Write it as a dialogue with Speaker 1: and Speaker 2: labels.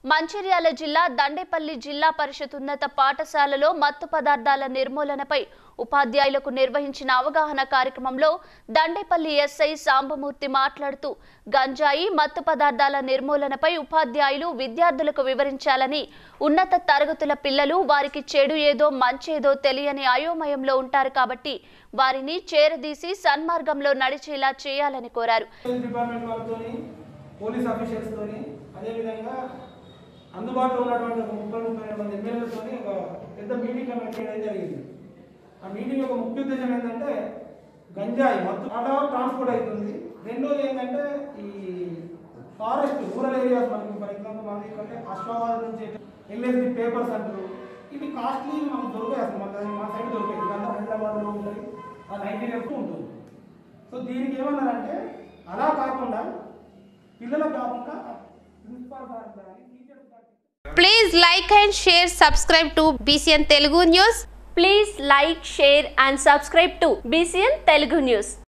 Speaker 1: మంచిర్యాల జిల్లా దండేపల్లి జిల్లా పరిషత్ ఉన్నత పాఠశాలలో మత్తు పదార్థాల నిర్మూలనపై ఉపాధ్యాయులకు నిర్వహించిన అవగాహన కార్యక్రమంలో దండేపల్లి ఎస్ఐ సాంబమూర్తి మాట్లాడుతూ గంజాయి మత్తు పదార్థాల నిర్మూలనపై ఉపాధ్యాయులు విద్యార్థులకు వివరించాలని ఉన్నత తరగతుల పిల్లలు వారికి చెడు ఏదో మంచేదో తెలియని అయోమయంలో ఉంటారు కాబట్టి వారిని చేరదీసి సన్మార్గంలో నడిచేలా చేయాలని కోరారు
Speaker 2: పోలీస్ డిపార్ట్మెంట్ వాళ్ళతో పోలీస్ ఆఫీసర్స్తో అదేవిధంగా అందుబాటులో ఉన్నటువంటి ఒక ముప్పై ముప్పై రెండు మంది ఎమ్మెల్యేలతో ఒక పెద్ద మీటింగ్ కండక్ట్ చేయడం జరిగింది ఆ మీటింగ్ యొక్క ముఖ్య ఉద్దేశం ఏంటంటే గంజాయి మొత్తం ఆట ట్రాన్స్పోర్ట్ అవుతుంది రెండోది ఏంటంటే ఈ ఫారెస్ట్ రూరల్ ఏరియాస్ మనకి ఫర్ ఎగ్జాంపుల్ మనకి ఏంటంటే అశ్వాబాద్ నుంచి ఎల్ఎస్డి పేపర్స్ అంటారు ఇవి కాస్ట్లీ మనకు దొరికాయి అసలు మన దగ్గర మా సైడ్ దొరికాయి ఇదంతా హైదరాబాద్లో ఉంటుంది ఆ నైన్టీన్ ఉంటుంది సో దీనికి ఏమన్నారంటే అలా కాకుండా పిల్లలకు కాకుండా ప్రిన్సిపాల్ గారు కానీ టీచర్స్ కానీ
Speaker 3: Please like and share, subscribe to BCN Telugu News.
Speaker 1: Please like share and subscribe to BCN Telugu news